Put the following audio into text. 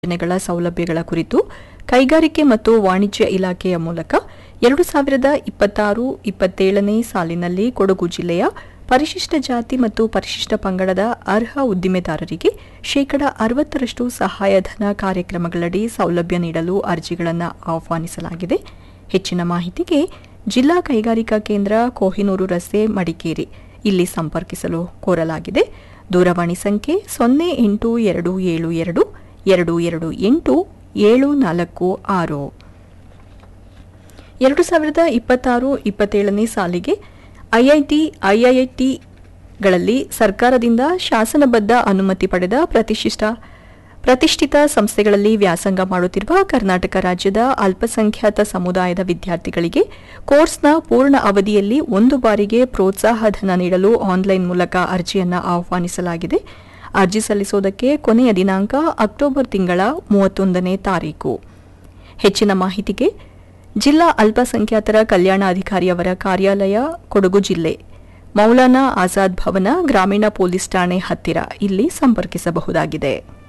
ಯೋಜನೆಗಳ ಸೌಲಭ್ಯಗಳ ಕುರಿತು ಕೈಗಾರಿಕೆ ಮತ್ತು ವಾಣಿಜ್ಯ ಇಲಾಖೆಯ ಮೂಲಕ ಎರಡು ಸಾವಿರದ ಇಪ್ಪತ್ತಾರು ಇಪ್ಪತ್ತೇಳನೇ ಸಾಲಿನಲ್ಲಿ ಕೊಡಗು ಜಿಲ್ಲೆಯ ಪರಿಶಿಷ್ಟ ಜಾತಿ ಮತ್ತು ಪರಿಶಿಷ್ಟ ಪಂಗಡದ ಅರ್ಹ ಉದ್ದಿಮೆದಾರರಿಗೆ ಶೇಕಡ ಅರವತ್ತರಷ್ಟು ಸಹಾಯಧನ ಕಾರ್ಯಕ್ರಮಗಳಡಿ ಸೌಲಭ್ಯ ನೀಡಲು ಅರ್ಜಿಗಳನ್ನು ಆಹ್ವಾನಿಸಲಾಗಿದೆ ಹೆಚ್ಚಿನ ಮಾಹಿತಿಗೆ ಜಿಲ್ಲಾ ಕೈಗಾರಿಕಾ ಕೇಂದ್ರ ಕೋಹಿನೂರು ರಸ್ತೆ ಮಡಿಕೇರಿ ಇಲ್ಲಿ ಸಂಪರ್ಕಿಸಲು ಕೋರಲಾಗಿದೆ ದೂರವಾಣಿ ಸಂಖ್ಯೆ ಸೊನ್ನೆ ಎಂಟು ಎರಡು ಏಳು ಎರಡು ಎರಡು ಎರಡು ಎಂಟು ಏಳು ನಾಲ್ಕು ಆರು ಎರಡು ಸಾವಿರದ ಇಪ್ಪತ್ತಾರು ಇಪ್ಪತ್ತೇಳನೇ ಸಾಲಿಗೆ ಐಐಟಿ ಐಐಟಿಗಳಲ್ಲಿ ಸರ್ಕಾರದಿಂದ ಶಾಸನಬದ್ಧ ಅನುಮತಿ ಪಡೆದ ಪ್ರತಿಷ್ಠಿತ ಪ್ರತಿಷ್ಠಿತ ಸಂಸ್ಥೆಗಳಲ್ಲಿ ವ್ಯಾಸಂಗ ಮಾಡುತ್ತಿರುವ ಕರ್ನಾಟಕ ರಾಜ್ಯದ ಅಲ್ಪಸಂಖ್ಯಾತ ಸಮುದಾಯದ ವಿದ್ಯಾರ್ಥಿಗಳಿಗೆ ಕೋರ್ಸ್ನ ಪೂರ್ಣ ಅವಧಿಯಲ್ಲಿ ಒಂದು ಬಾರಿಗೆ ಪ್ರೋತ್ಸಾಹಧನ ನೀಡಲು ಆನ್ಲೈನ್ ಮೂಲಕ ಅರ್ಜಿಯನ್ನು ಆಹ್ವಾನಿಸಲಾಗಿದೆ ಅರ್ಜಿ ಸಲ್ಲಿಸುವುದಕ್ಕೆ ಕೊನೆಯ ದಿನಾಂಕ ಅಕ್ಟೋಬರ್ ತಿಂಗಳ ಮೂವತ್ತೊಂದನೇ ತಾರೀಕು ಹೆಚ್ಚಿನ ಮಾಹಿತಿಗೆ ಜಿಲ್ಲಾ ಅಲ್ಪಸಂಖ್ಯಾತರ ಕಲ್ಯಾಣ ಅಧಿಕಾರಿಯವರ ಕಾರ್ಯಾಲಯ ಕೊಡಗು ಜಿಲ್ಲೆ ಮೌಲಾನಾ ಆಜಾದ್ ಭವನ ಗ್ರಾಮೀಣ ಪೊಲೀಸ್ ಠಾಣೆ ಹತ್ತಿರ ಇಲ್ಲಿ ಸಂಪರ್ಕಿಸಬಹುದಾಗಿದೆ